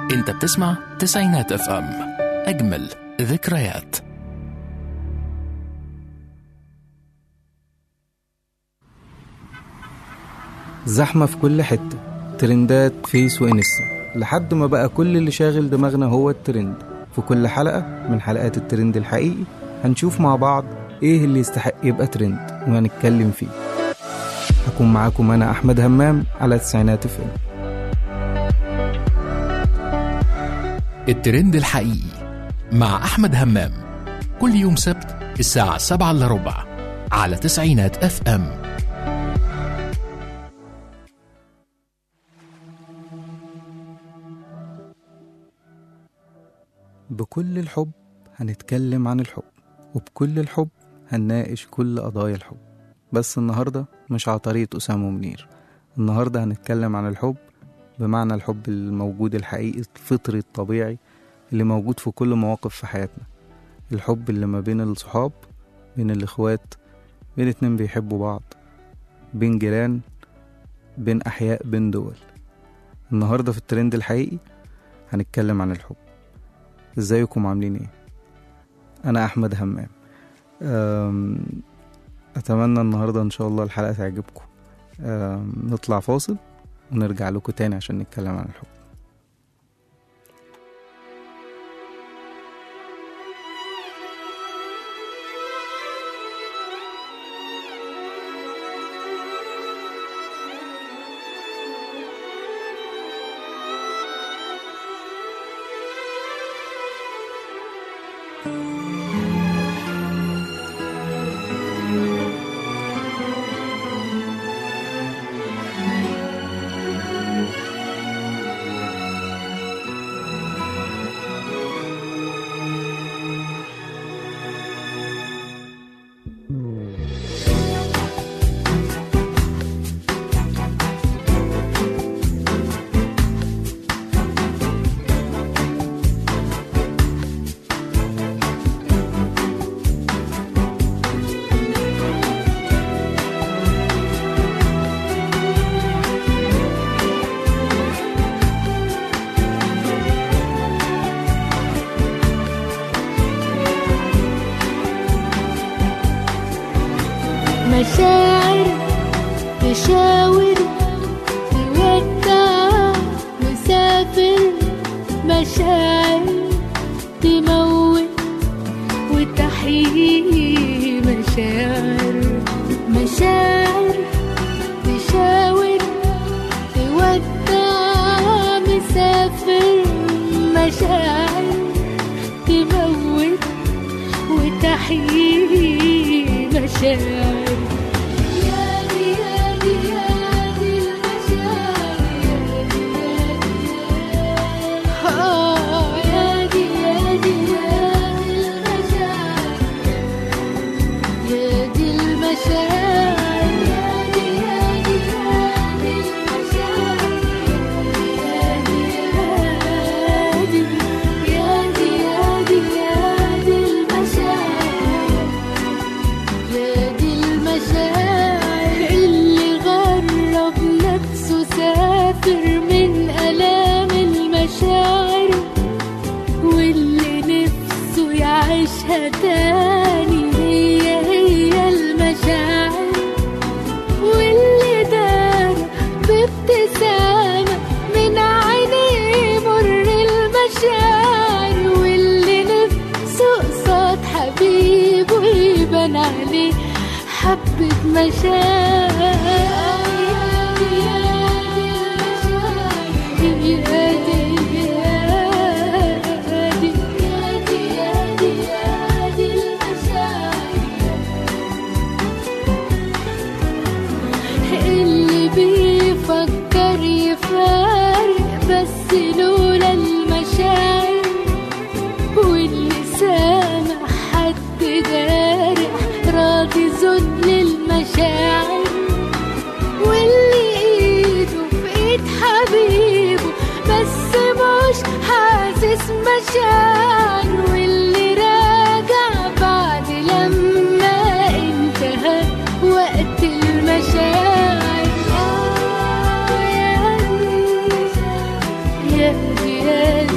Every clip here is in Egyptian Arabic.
انت بتسمع تسعينات اف ام اجمل ذكريات زحمة في كل حتة ترندات فيس وانستا لحد ما بقى كل اللي شاغل دماغنا هو الترند في كل حلقة من حلقات الترند الحقيقي هنشوف مع بعض ايه اللي يستحق يبقى ترند وهنتكلم فيه هكون معاكم انا احمد همام على تسعينات فيلم الترند الحقيقي مع احمد همام كل يوم سبت الساعة 7 الا ربع على تسعينات اف ام بكل الحب هنتكلم عن الحب وبكل الحب هنناقش كل قضايا الحب بس النهاردة مش على طريقة أسامة منير النهاردة هنتكلم عن الحب بمعنى الحب الموجود الحقيقي الفطري الطبيعي اللي موجود في كل مواقف في حياتنا الحب اللي ما بين الصحاب بين الإخوات بين اتنين بيحبوا بعض بين جيران بين أحياء بين دول النهاردة في الترند الحقيقي هنتكلم عن الحب ازيكم عاملين ايه انا احمد همام أم، اتمنى النهارده ان شاء الله الحلقه تعجبكم أم، نطلع فاصل ونرجع لكم تاني عشان نتكلم عن الحب مشاعر تشاور تودع مسافر مشاعر تموت وتحيي مشاعر مشاعر تشاور تودع مسافر مشاعر تموت وتحيي مشاعر يا دي يا دي يا دي المشاعر آه يا دي يا دي يا دي المشاعر يا دي المشاعر يا دي يا دي يا دي المشاعر يا دي يا دي يا دي يا دي يا دي المشاعر يا دي المشاعر اللي غرب نفسه سافر من آلام المشاعر واللي نفسه يعيشها تاني هي هي المشاعر واللي دار بابتسامة من عينيه مر المشاعر واللي نفسه قصاد حبيبه يبان عليه حبة مشاعر اللي بيفكر يفارق بس لولا المشاعر واللي سامع حد جارح راضي ذل المشاعر واللي ايده في ايد حبيبه بس مش حاسس مشاعر واللي راجع بعد لما انتهى وقت المشاعر آه يا دي يا دي يا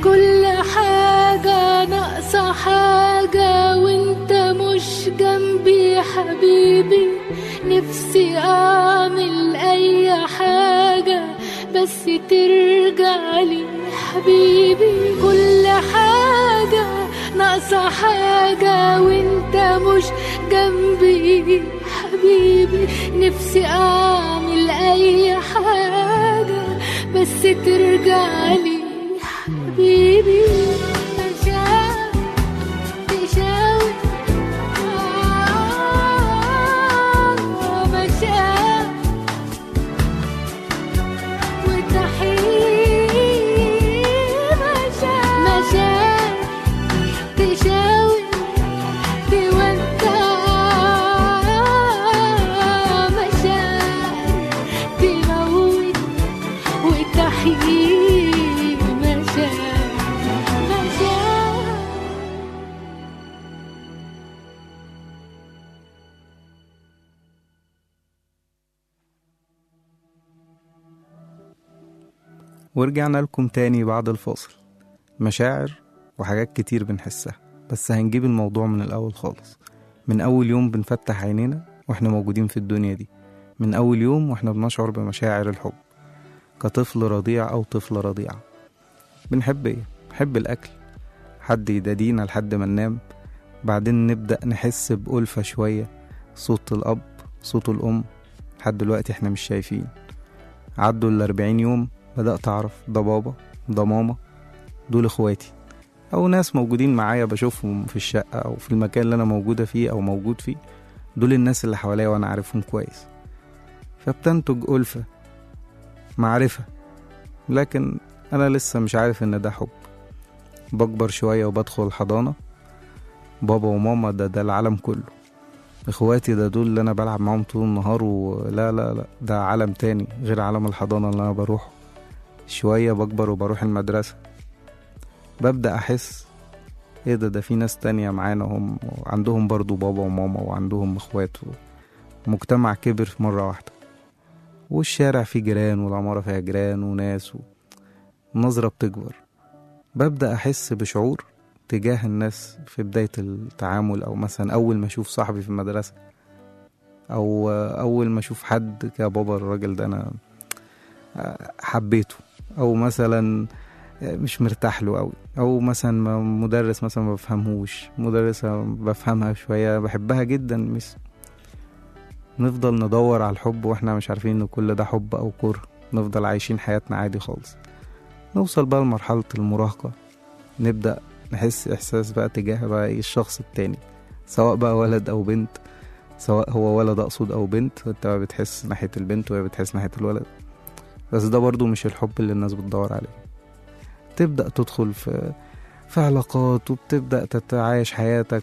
كل حاجة ناقصة حاجة وانت مش جنبي حبيبي نفسي اعمل اي حاجة بس ترجع لي حبيبي كل حاجة ناقصة حاجة وانت مش جنبي حبيبي نفسي اعمل اي حاجة بس ترجع لي حبيبي مشاعر تشاور آه، مشاعر وتحيي مشاعر مشاعر تشاور تودع مشاعر تموت وتحيي مشاعر مشاعر ورجعنا لكم تاني بعد الفاصل مشاعر وحاجات كتير بنحسها بس هنجيب الموضوع من الأول خالص من أول يوم بنفتح عينينا وإحنا موجودين في الدنيا دي من أول يوم وإحنا بنشعر بمشاعر الحب كطفل رضيع أو طفلة رضيعة بنحب إيه؟ بنحب الأكل حد يدادينا لحد ما ننام بعدين نبدأ نحس بألفة شوية صوت الأب صوت الأم لحد دلوقتي إحنا مش شايفين عدوا الأربعين يوم بدأت أعرف ده بابا ده ماما دول إخواتي أو ناس موجودين معايا بشوفهم في الشقة أو في المكان اللي أنا موجودة فيه أو موجود فيه دول الناس اللي حواليا وأنا عارفهم كويس فبتنتج ألفة معرفة لكن أنا لسه مش عارف إن ده حب بكبر شوية وبدخل الحضانة بابا وماما ده ده العالم كله اخواتي ده دول اللي انا بلعب معاهم طول النهار ولا لا لا ده عالم تاني غير عالم الحضانة اللي انا بروحه شوية بكبر وبروح المدرسة ببدأ أحس ايه ده ده في ناس تانية معانا هم عندهم برضو بابا وماما وعندهم اخوات مجتمع كبر في مرة واحدة والشارع فيه جيران والعمارة فيها جيران وناس و... النظرة بتكبر ببدأ أحس بشعور تجاه الناس في بداية التعامل أو مثلا أول ما أشوف صاحبي في المدرسة أو أول ما أشوف حد كبابا الراجل ده أنا حبيته أو مثلا مش مرتاح له قوي او مثلا مدرس مثلا ما بفهمهوش مدرسة بفهمها شوية بحبها جدا مش نفضل ندور على الحب واحنا مش عارفين ان كل ده حب او كره نفضل عايشين حياتنا عادي خالص نوصل بقى لمرحلة المراهقة نبدأ نحس إحساس بقى تجاه بقى إيه الشخص التاني سواء بقى ولد أو بنت سواء هو ولد أقصد أو بنت أنت بقى بتحس ناحية البنت وهي بتحس ناحية الولد بس ده برضو مش الحب اللي الناس بتدور عليه تبدأ تدخل في في علاقات وبتبدأ تتعايش حياتك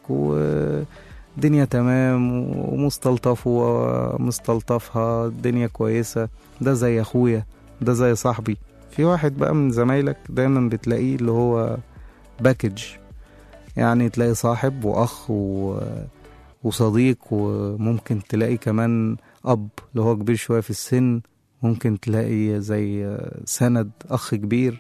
ودنيا تمام ومستلطف ومستلطفها الدنيا كويسة ده زي أخويا ده زي صاحبي في واحد بقى من زمايلك دايما بتلاقيه اللي هو باكج يعني تلاقي صاحب وأخ و... وصديق وممكن تلاقي كمان أب اللي هو كبير شوية في السن ممكن تلاقي زي سند أخ كبير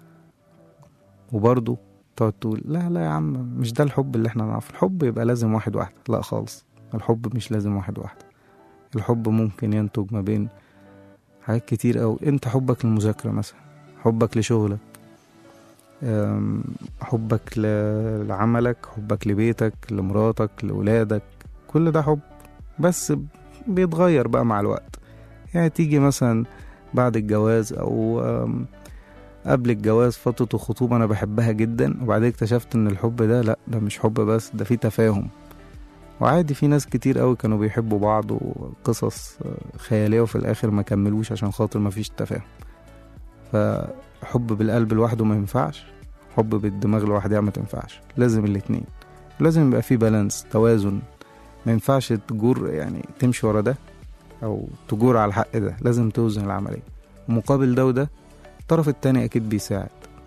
وبرضه تقعد تقول لا لا يا عم مش ده الحب اللي احنا نعرفه الحب يبقى لازم واحد واحدة لا خالص الحب مش لازم واحد واحدة الحب ممكن ينتج ما بين حاجات كتير أوي انت حبك للمذاكرة مثلا حبك لشغلك حبك لعملك حبك لبيتك لمراتك لولادك كل ده حب بس بيتغير بقى مع الوقت يعني تيجي مثلا بعد الجواز او قبل الجواز فترة الخطوبة أنا بحبها جدا وبعدين اكتشفت إن الحب ده لأ ده مش حب بس ده فيه تفاهم وعادي في ناس كتير قوي كانوا بيحبوا بعض وقصص خيالية وفي الآخر ما كملوش عشان خاطر ما فيش تفاهم فحب بالقلب لوحده ما ينفعش حب بالدماغ لوحدها ما تنفعش لازم الاتنين لازم يبقى في بالانس توازن ما ينفعش تجور يعني تمشي ورا ده او تجور على الحق ده لازم توزن العملية مقابل ده وده الطرف التاني اكيد بيساعد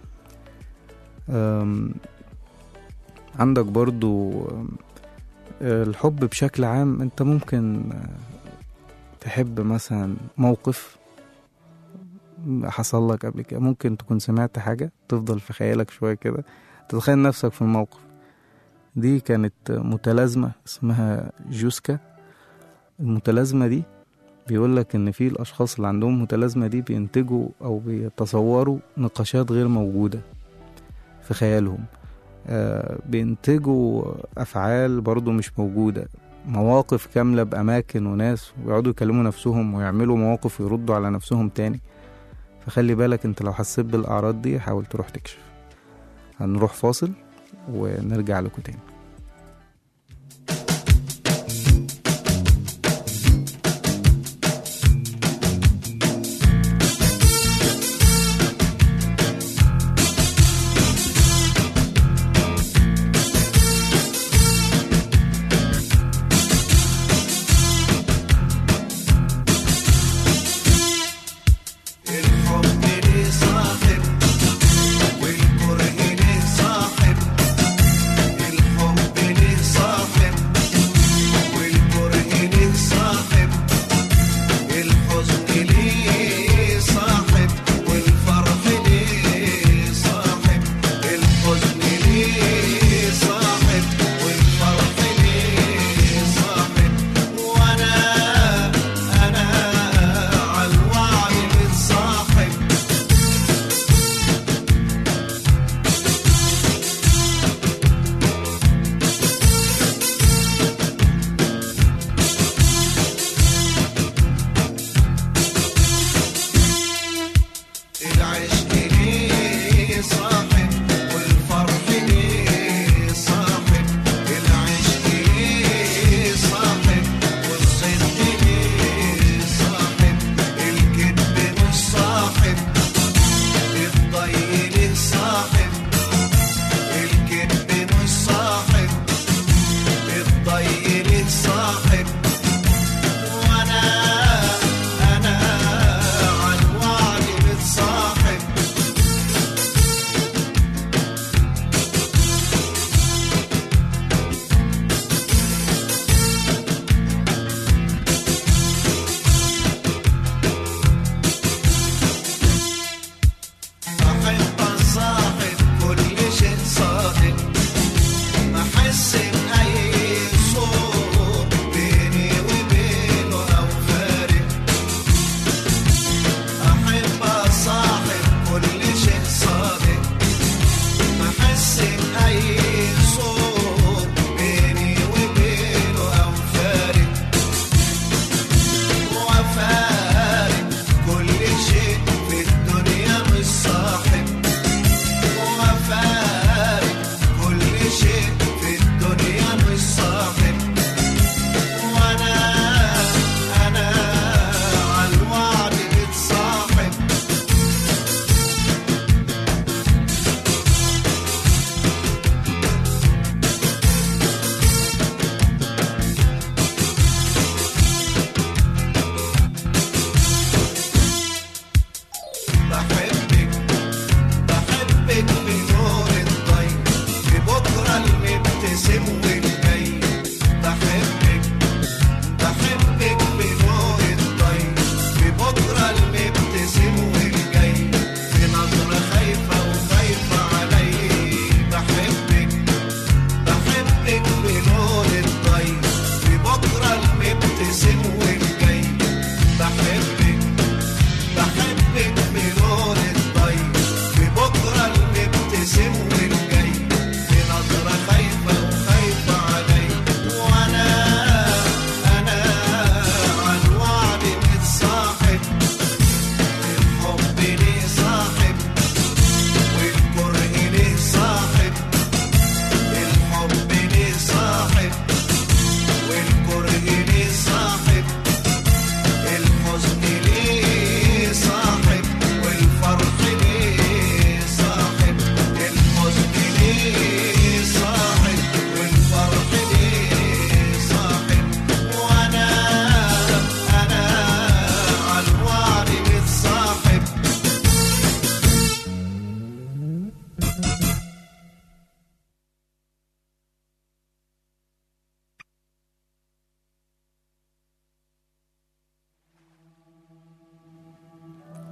عندك برضو الحب بشكل عام انت ممكن تحب مثلا موقف حصل لك قبل كده ممكن تكون سمعت حاجة تفضل في خيالك شوية كده تتخيل نفسك في الموقف دي كانت متلازمة اسمها جوسكا المتلازمة دي بيقول لك ان في الاشخاص اللي عندهم متلازمة دي بينتجوا او بيتصوروا نقاشات غير موجودة في خيالهم آه، بينتجوا افعال برضو مش موجودة مواقف كاملة بأماكن وناس ويقعدوا يكلموا نفسهم ويعملوا مواقف ويردوا على نفسهم تاني فخلي بالك انت لو حسيت بالأعراض دي حاول تروح تكشف هنروح فاصل ونرجع لكم تاني الحب ليه صاحب والكره ليه صاحب الحب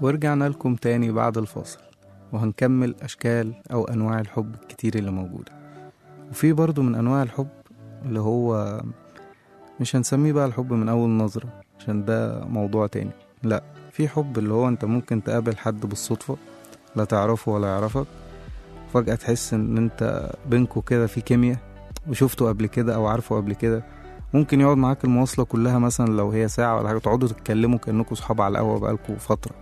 ورجعنا لكم تاني بعد الفاصل وهنكمل أشكال أو أنواع الحب الكتير اللي موجودة وفي برضو من أنواع الحب اللي هو مش هنسميه بقى الحب من أول نظرة عشان ده موضوع تاني لا في حب اللي هو انت ممكن تقابل حد بالصدفة لا تعرفه ولا يعرفك فجأة تحس ان انت بينكوا كده في كيمياء وشفته قبل كده او عارفه قبل كده ممكن يقعد معاك المواصلة كلها مثلا لو هي ساعة ولا حاجة تقعدوا تتكلموا كأنكوا صحاب على القهوة بقالكوا فترة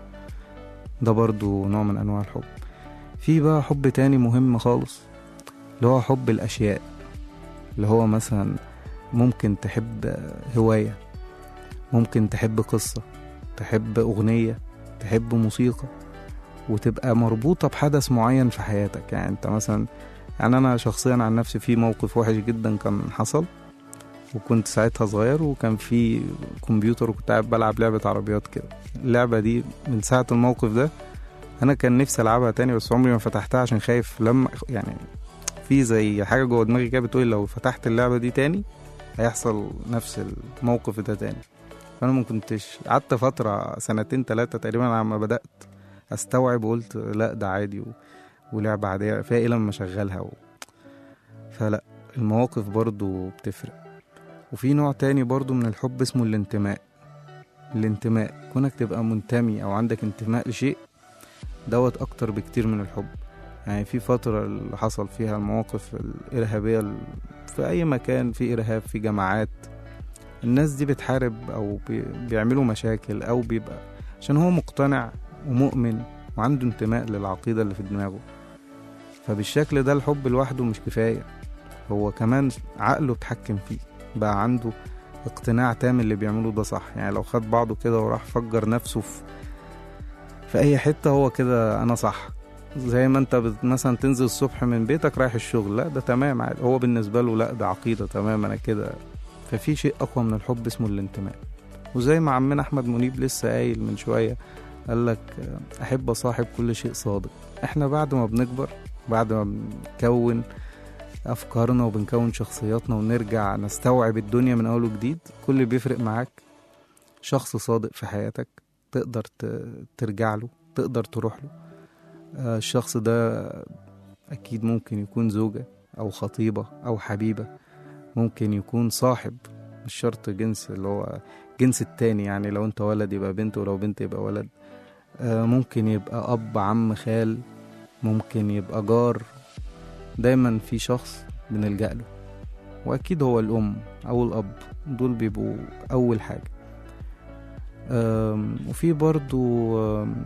ده برضو نوع من أنواع الحب في بقى حب تاني مهم خالص اللي هو حب الأشياء اللي هو مثلا ممكن تحب هواية ممكن تحب قصة تحب أغنية تحب موسيقى وتبقى مربوطة بحدث معين في حياتك يعني انت مثلا يعني أنا شخصيا عن نفسي في موقف وحش جدا كان حصل وكنت ساعتها صغير وكان في كمبيوتر وكنت قاعد بلعب لعبة عربيات كده اللعبة دي من ساعة الموقف ده أنا كان نفسي ألعبها تاني بس عمري ما فتحتها عشان خايف لما يعني في زي حاجة جوه دماغي كده بتقول لو فتحت اللعبة دي تاني هيحصل نفس الموقف ده تاني فأنا ما كنتش قعدت فترة سنتين تلاتة تقريبا على ما بدأت أستوعب وقلت لا ده عادي و... ولعبة عادية فيها إيه لما أشغلها و... فلا المواقف برضو بتفرق وفي نوع تاني برضو من الحب اسمه الانتماء الانتماء كونك تبقى منتمي أو عندك انتماء لشيء دوت أكتر بكتير من الحب يعني في فترة اللي حصل فيها المواقف الإرهابية ال- في أي مكان في إرهاب في جماعات الناس دي بتحارب أو بي- بيعملوا مشاكل أو بيبقى عشان هو مقتنع ومؤمن وعنده انتماء للعقيدة اللي في دماغه فبالشكل ده الحب لوحده مش كفاية هو كمان عقله اتحكم فيه بقى عنده اقتناع تام اللي بيعمله ده صح يعني لو خد بعضه كده وراح فجر نفسه في في اي حتة هو كده انا صح زي ما انت بت- مثلا تنزل الصبح من بيتك رايح الشغل لا ده تمام عادي هو بالنسبة له لا ده عقيدة تمام انا كده ففي شيء اقوى من الحب اسمه الانتماء وزي ما عمنا احمد منيب لسه قايل من شوية قال لك آه، احب اصاحب كل شيء صادق احنا بعد ما بنكبر بعد ما بنكون افكارنا وبنكون شخصياتنا ونرجع نستوعب الدنيا من اول وجديد كل اللي بيفرق معاك شخص صادق في حياتك تقدر ت- ترجع له تقدر تروح له آه، الشخص ده اكيد ممكن يكون زوجة او خطيبة او حبيبة ممكن يكون صاحب مش شرط جنس اللي هو جنس التاني يعني لو انت ولد يبقى بنت ولو بنت يبقى ولد آه، ممكن يبقى اب عم خال ممكن يبقى جار دايما في شخص بنلجأ له واكيد هو الام او الاب دول بيبقوا اول حاجة أم، وفي برضو أم،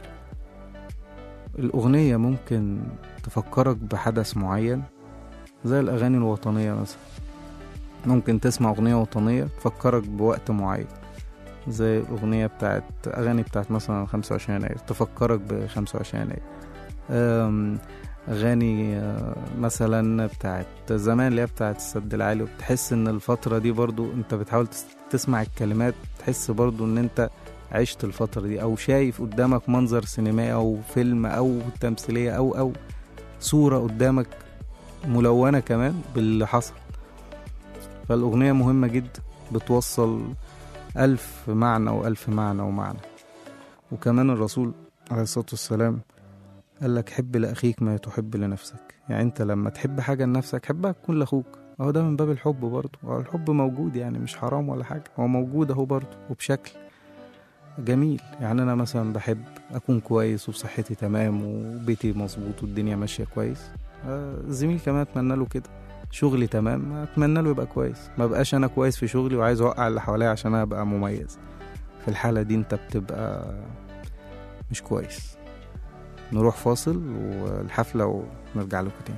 الأغنية ممكن تفكرك بحدث معين زي الأغاني الوطنية مثلا ممكن تسمع أغنية وطنية تفكرك بوقت معين زي الأغنية بتاعت أغاني بتاعت مثلا 25 يناير تفكرك ب 25 يناير أم، أغاني آه، مثلا بتاعت زمان اللي هي بتاعت السد العالي وبتحس إن الفترة دي برضو أنت بتحاول تس- تسمع الكلمات تحس برضو إن أنت عشت الفترة دي أو شايف قدامك منظر سينمائي أو فيلم أو تمثيلية أو أو صورة قدامك ملونة كمان باللي حصل فالأغنية مهمة جدا بتوصل ألف معنى وألف معنى ومعنى وكمان الرسول عليه الصلاة والسلام قال لك حب لأخيك ما تحب لنفسك يعني أنت لما تحب حاجة لنفسك حبها تكون لأخوك أهو ده من باب الحب برضه هو الحب موجود يعني مش حرام ولا حاجة هو موجود أهو برضه وبشكل جميل يعني أنا مثلا بحب أكون كويس وصحتي تمام وبيتي مظبوط والدنيا ماشية كويس آه، زميل كمان أتمنى له كده شغلي تمام أتمنى له يبقى كويس ما بقاش أنا كويس في شغلي وعايز أوقع اللي حواليا عشان أنا أبقى مميز في الحالة دي أنت بتبقى مش كويس نروح فاصل والحفلة ونرجع لكم تاني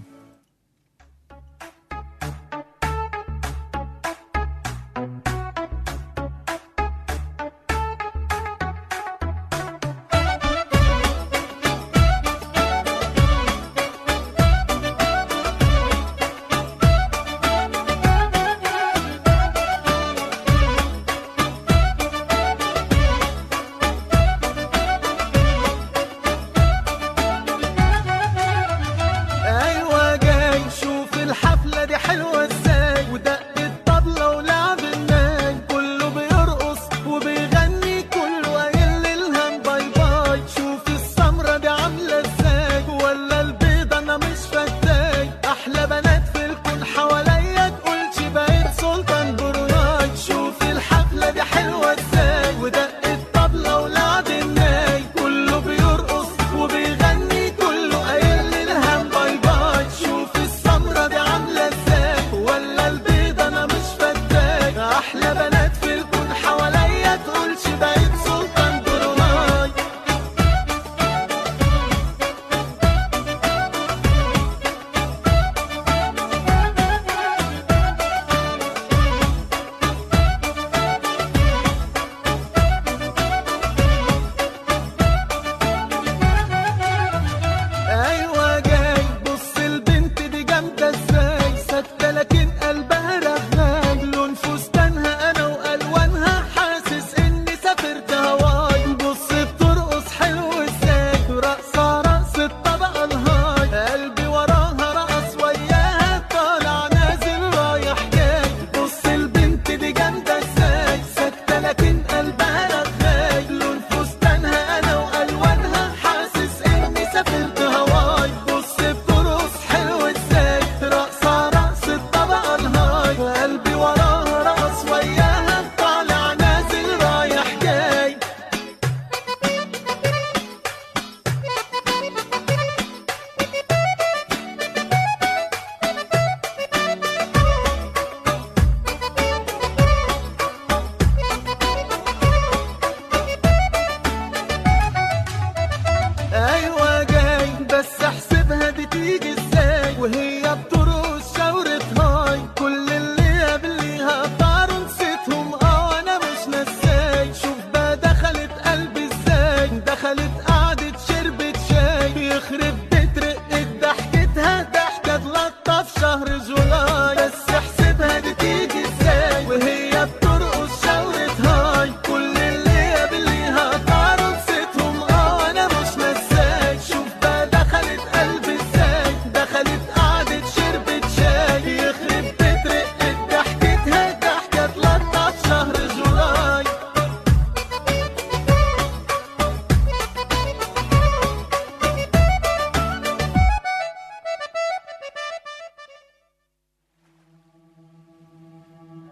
ايوه جاي شوف الحفله دي حلوه ازاي ودق الطبله ولعب الناي كله بيرقص وبيغني كله قايل للهم باي باي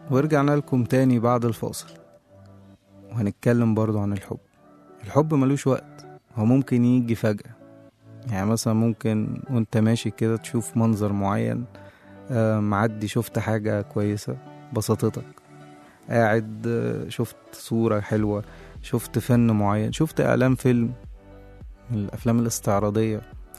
ورجعنا لكم تاني بعد الفاصل وهنتكلم برضو عن الحب الحب ملوش وقت هو ممكن يجي فجأة يعني مثلا ممكن وانت ماشي كده تشوف منظر معين آه، معدي شفت حاجة كويسة بسطتك قاعد آه، شفت صورة حلوة شفت فن معين شفت إعلان فيلم من الأفلام الاستعراضية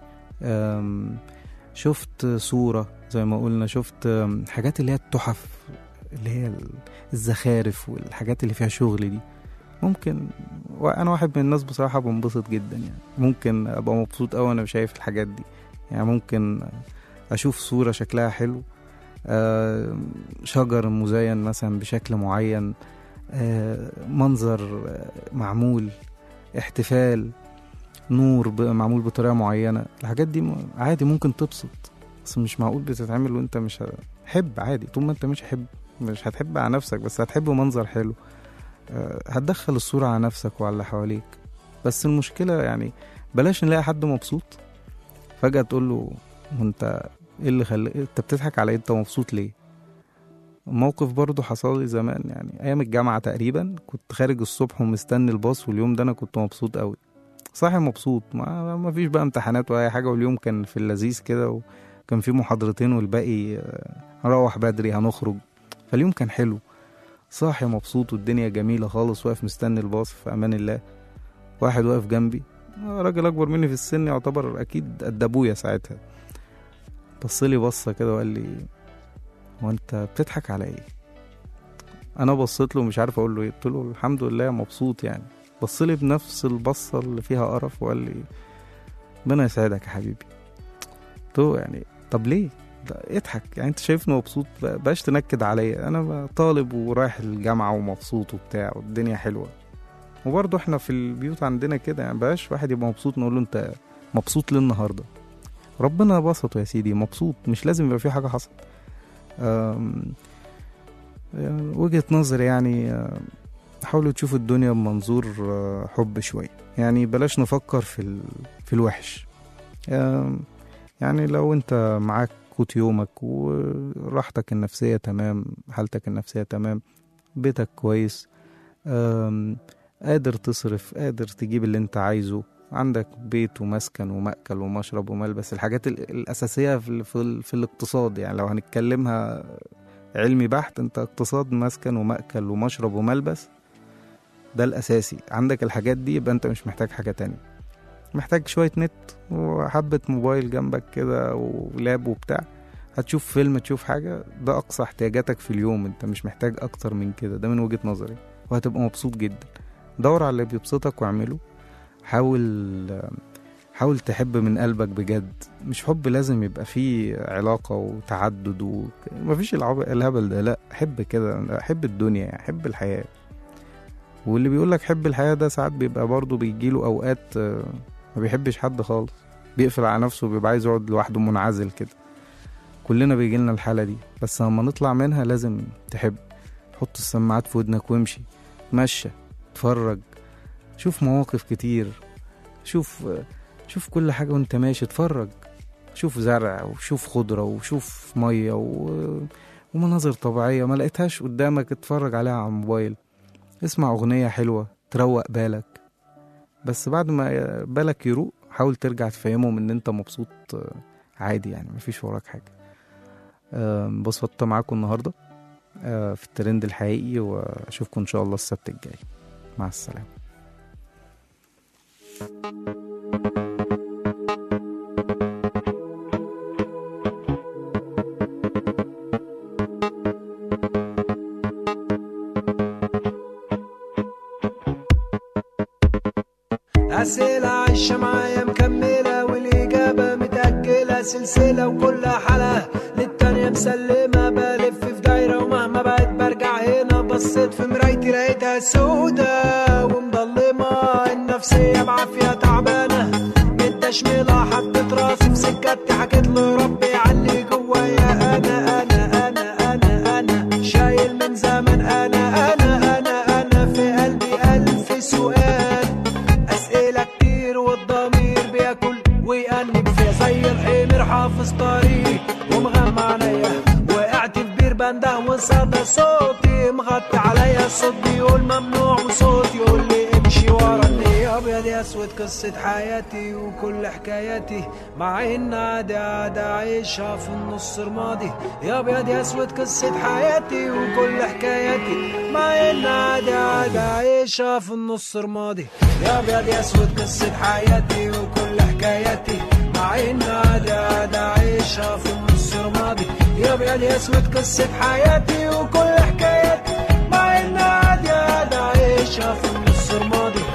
آم، شفت صورة زي ما قلنا شفت آم، حاجات اللي هي التحف اللي هي ال- الزخارف والحاجات اللي فيها شغل دي ممكن وانا واحد من الناس بصراحة بنبسط جدا يعني ممكن ابقى مبسوط اوي وانا شايف الحاجات دي يعني ممكن اشوف صورة شكلها حلو آه، شجر مزين مثلا بشكل معين آه، منظر آه، معمول احتفال نور ب- معمول بطريقة معينة الحاجات دي م- عادي ممكن تبسط بس مش معقول بتتعمل وانت مش ه- حب عادي طول ما انت مش حب مش هتحب على نفسك بس هتحب منظر حلو آه، هتدخل الصورة على نفسك وعلى اللي حواليك بس المشكلة يعني بلاش نلاقي حد مبسوط فجأة تقول له وانت ايه اللي خلى انت بتضحك على إيه؟ انت مبسوط ليه موقف برضه حصل لي زمان يعني ايام الجامعة تقريبا كنت خارج الصبح ومستني الباص واليوم ده انا كنت مبسوط قوي صاحي مبسوط ما, ما فيش بقى امتحانات ولا اي حاجة واليوم كان في اللذيذ كده وكان في محاضرتين والباقي آه، هنروح بدري هنخرج فاليوم كان حلو صاحي مبسوط والدنيا جميلة خالص واقف مستني الباص في أمان الله واحد واقف جنبي آه، راجل أكبر مني في السن يعتبر أكيد قد أبويا ساعتها بصلي بصة كده وقال لي هو أنت بتضحك على إيه؟ أنا بصيت له مش عارف أقول له إيه قلت له الحمد لله مبسوط يعني بصلي بنفس البصة اللي فيها قرف وقال لي ربنا يسعدك يا حبيبي قلت له يعني طب ليه؟ ده اضحك يعني انت شايفني مبسوط بقاش تنكد عليا انا طالب ورايح الجامعه ومبسوط وبتاع والدنيا حلوه وبرضه احنا في البيوت عندنا كده يعني بقاش واحد يبقى مبسوط نقول له انت مبسوط ليه النهارده ربنا بسطه يا سيدي مبسوط مش لازم يبقى في حاجه حصلت أم، يعني وجهه نظري يعني آه، حاولوا تشوفوا الدنيا بمنظور آه، حب شويه يعني بلاش نفكر في ال... في الوحش أم، يعني لو انت معاك قوت يومك وراحتك النفسية تمام حالتك النفسية تمام بيتك كويس أم، قادر تصرف قادر تجيب اللي انت عايزه عندك بيت ومسكن ومأكل ومشرب وملبس الحاجات ال- الأساسية في, ال- في, ال- في الاقتصاد يعني لو هنتكلمها علمي بحت انت اقتصاد مسكن ومأكل ومشرب وملبس ده الأساسي عندك الحاجات دي يبقى انت مش محتاج حاجة تانية محتاج شوية نت وحبة موبايل جنبك كده ولاب وبتاع هتشوف فيلم تشوف حاجة ده أقصى احتياجاتك في اليوم انت مش محتاج أكتر من كده ده من وجهة نظري وهتبقى مبسوط جدا دور على اللي بيبسطك واعمله حاول حاول تحب من قلبك بجد مش حب لازم يبقى فيه علاقة وتعدد و... مفيش العب... الهبل ده لا حب كده حب الدنيا يعني حب الحياة واللي بيقولك حب الحياة ده ساعات بيبقى برضه بيجيله أوقات آه، ما بيحبش حد خالص بيقفل على نفسه وبيبقى عايز يقعد لوحده منعزل كده كلنا بيجيلنا الحالة دي بس لما نطلع منها لازم تحب حط السماعات في ودنك وامشي مشى اتفرج شوف مواقف كتير شوف شوف كل حاجة وانت ماشي اتفرج شوف زرع وشوف خضرة وشوف مية و... ومناظر طبيعية ما لقيتهاش قدامك اتفرج عليها على الموبايل اسمع أغنية حلوة تروق بالك بس بعد ما بالك يروق حاول ترجع تفهمهم ان انت مبسوط آه، عادي يعني مفيش وراك حاجة آه، انبسطت معاكم النهاردة آه، في الترند الحقيقي واشوفكم ان شاء الله السبت الجاي مع السلامة أسئلة عايشة معايا مكملة والإجابة متأجلة سلسلة وكل حلقة للتانية مسلمة بلف في دايرة ومهما بقت برجع هنا بصيت في مرايتي لقيتها سودة ومضلمة النفسية بعافية تعبانة من تشميلة حطيت راسي في سكتي حكيت لربي علي جوايا أنا أنا أنا أنا أنا شايل من زمن أنا أنا أنا أنا في قلبي ألف سؤال أسئلة كتير والضمير بياكل ويأنب فيا زي الحمير حافظ طريق ومغمى عينيا وقعت في بير بنده وصدى صوتي مغطي عليا الصوت بيقول ممنوع وصوت يقول لي امشي ورا اللي ابيض يا اسود قصة حياتي وكل حكاياتي مع ان عادي عادي عايشها في النص رمادي يا ابيض يا اسود قصة حياتي وكل حكاياتي مع ان عادي عادي عايشها في النص رمادي يا ابيض يا اسود قصة حياتي وكل حكاياتي مع ان عادي عادي عايشها في النص رمادي يا ابيض يا اسود قصة حياتي وكل حكاياتي مع ان عادي عادي عايشها في النص رمادي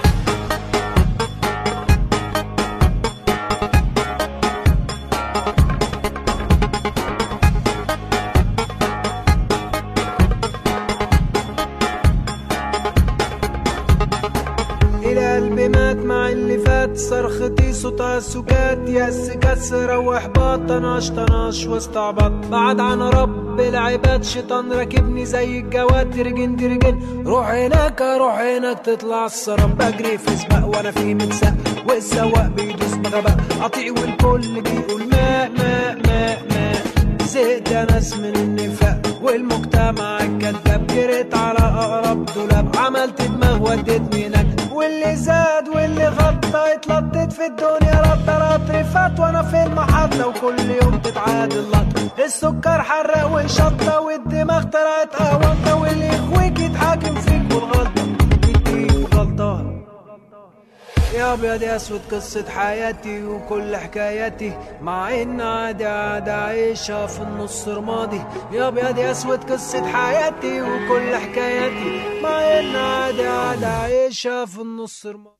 القلب مات مع اللي فات صرختي صوتها سكات يأس كسر واحباط طناش طناش واستعبط بعد عن رب العباد شيطان راكبني زي الجواد ترجن ترجن روح هناك روح هناك تطلع السراب بجري في سباق وانا في متساق والسواق بيدوس بغباء قطيع والكل بيقول ماء ماء ماء ماء زهقت يا ناس من النفاق والمجتمع الكذاب جريت على اقرب دولاب عملت دماغ وديتني هناك واللي زاد واللي غطى اتلطت في الدنيا رطة رطر فات وانا في المحطة وكل يوم تتعادل لطة السكر حرق وشطة والدماغ طلعت قهوة واللي يخويك يتحاكم فيك والغلطة يديك غلطان يا ابيض يا اسود قصة حياتي وكل حكاياتي مع ان عادي عادي عايشها في النص رمادي يا ابيض يا اسود قصة حياتي وكل حكاياتي مع ان عادي عادي عايشها في النص رمادي